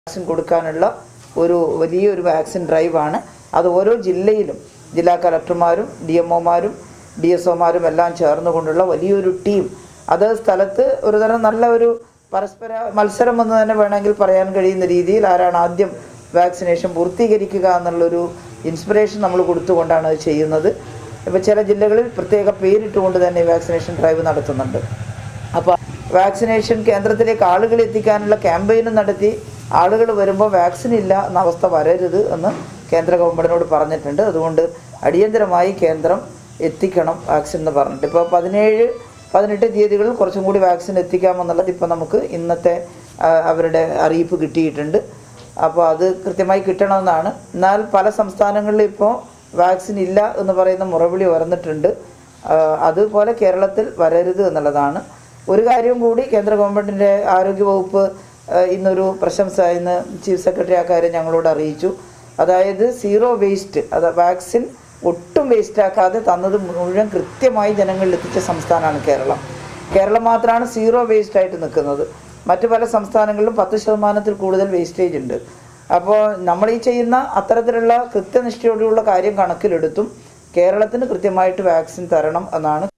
vaccine കൊടുക്കാനുള്ള ഒരു വലിയൊരു വാക്സിൻ ഡ്രൈവാണ് അത് ഓരോ ജില്ലയിലും ജില്ലാ കലക്ടർമാരും ഡി എം ഒമാരും ഡി എസ് ഒമാരും എല്ലാം ചേർന്നുകൊണ്ടുള്ള വലിയൊരു ടീം അത് സ്ഥലത്ത് ഒരു തരം നല്ല ഒരു പരസ്പര മത്സരം എന്ന് തന്നെ വേണമെങ്കിൽ പറയാൻ കഴിയുന്ന രീതിയിൽ ആരാണ് ആദ്യം വാക്സിനേഷൻ പൂർത്തീകരിക്കുക എന്നുള്ളൊരു ഇൻസ്പിറേഷൻ നമ്മൾ കൊടുത്തുകൊണ്ടാണ് അത് ചെയ്യുന്നത് ഇപ്പോൾ ചില ജില്ലകളിൽ പ്രത്യേക പേരിട്ടുകൊണ്ട് തന്നെ വാക്സിനേഷൻ ഡ്രൈവ് നടത്തുന്നുണ്ട് അപ്പോൾ വാക്സിനേഷൻ കേന്ദ്രത്തിലേക്ക് ആളുകൾ എത്തിക്കാനുള്ള ക്യാമ്പയിനും നടത്തി ആളുകൾ വരുമ്പോൾ വാക്സിൻ ഇല്ല എന്ന അവസ്ഥ വരരുത് എന്ന് കേന്ദ്ര ഗവൺമെൻറ്റിനോട് പറഞ്ഞിട്ടുണ്ട് അതുകൊണ്ട് അടിയന്തരമായി കേന്ദ്രം എത്തിക്കണം വാക്സിൻ എന്ന് പറഞ്ഞിട്ട് ഇപ്പോൾ പതിനേഴ് പതിനെട്ട് തീയതികളിൽ കുറച്ചും കൂടി വാക്സിൻ എത്തിക്കാമെന്നുള്ളത് ഇപ്പോൾ നമുക്ക് ഇന്നത്തെ ആ, അവരുടെ അറിയിപ്പ് കിട്ടിയിട്ടുണ്ട് അപ്പോൾ അത് കൃത്യമായി കിട്ടണമെന്നാണ് എന്നാൽ പല സംസ്ഥാനങ്ങളിലും ഇപ്പോൾ വാക്സിൻ ഇല്ല എന്ന് പറയുന്ന മുറവിളി ഉയർന്നിട്ടുണ്ട് ആ, അതുപോലെ കേരളത്തിൽ വരരുത് എന്നുള്ളതാണ് ഒരു കാര്യം കൂടി കേന്ദ്ര ഗവൺമെൻറ്റിൻ്റെ ആരോഗ്യവകുപ്പ് ആ, ഇന്നൊരു പ്രശംസ ഇന്ന് ചീഫ് സെക്രട്ടറി ആ കാര്യം ഞങ്ങളോട് അറിയിച്ചു അതായത് സീറോ വേസ്റ്റ് അത് വാക്സിൻ ഒട്ടും വേസ്റ്റ് ആക്കാതെ തന്നത് മുഴുവൻ കൃത്യമായി ജനങ്ങളിൽ എത്തിച്ച സംസ്ഥാനമാണ് കേരളം കേരളം മാത്രമാണ് സീറോ വേസ്റ്റ് ആയിട്ട് നിൽക്കുന്നത് മറ്റു പല സംസ്ഥാനങ്ങളിലും പത്ത് ശതമാനത്തിൽ കൂടുതൽ വേസ്റ്റേജ് ഉണ്ട് അപ്പോൾ നമ്മൾ ഈ ചെയ്യുന്ന അത്തരത്തിലുള്ള കൃത്യനിഷ്ഠയോടെയുള്ള കാര്യം കണക്കിലെടുത്തും കേരളത്തിന് കൃത്യമായിട്ട് വാക്സിൻ തരണം എന്നാണ്